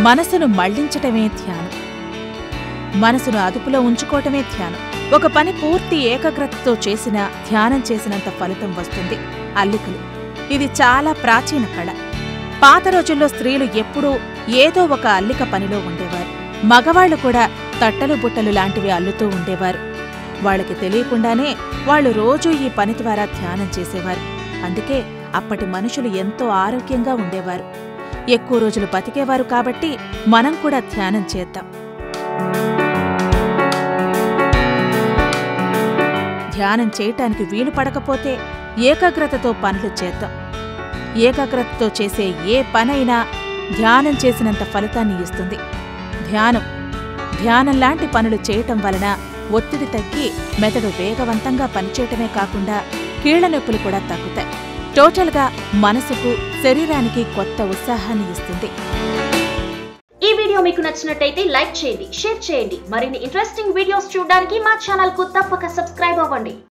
మనసును మళ్లించటమే ధ్యానం మనసును అదుపులో ఉంచుకోవటమే ధ్యానం ఒక పని పూర్తి ఏకాగ్రతతో చేసిన ధ్యానం చేసినంత ఫలితం వస్తుంది అల్లికలు ఇది చాలా ప్రాచీన కళ పాత రోజుల్లో స్త్రీలు ఎప్పుడూ ఏదో ఒక అల్లిక పనిలో ఉండేవారు మగవాళ్లు కూడా తట్టలు బుట్టలు లాంటివి అల్లుతూ ఉండేవారు వాళ్ళకి తెలియకుండానే వాళ్ళు రోజూ ఈ పని ద్వారా ధ్యానం చేసేవారు అందుకే అప్పటి మనుషులు ఎంతో ఆరోగ్యంగా ఉండేవారు ఎక్కువ రోజులు బతికేవారు కాబట్టి మనం కూడా ధ్యానం చేద్దాం ధ్యానం చేయటానికి వీలు పడకపోతే ఏకాగ్రతతో పనులు చేద్దాం ఏకాగ్రతతో చేసే ఏ పనైనా ధ్యానం చేసినంత ఫలితాన్ని ఇస్తుంది ధ్యానం ధ్యానం లాంటి పనులు చేయటం వలన ఒత్తిడి తగ్గి మెదడు వేగవంతంగా పనిచేయటమే కాకుండా కీళ్ల నొప్పులు కూడా తగ్గుతాయి టోటల్గా మనసుకు శరీరానికి కొత్త ఉత్సాహాన్ని ఇస్తుంది ఈ వీడియో మీకు నచ్చినట్టయితే లైక్ చేయండి షేర్ చేయండి మరిన్ని ఇంట్రెస్టింగ్ వీడియోస్ చూడడానికి మా ఛానల్ కు తప్పక సబ్స్క్రైబ్ అవ్వండి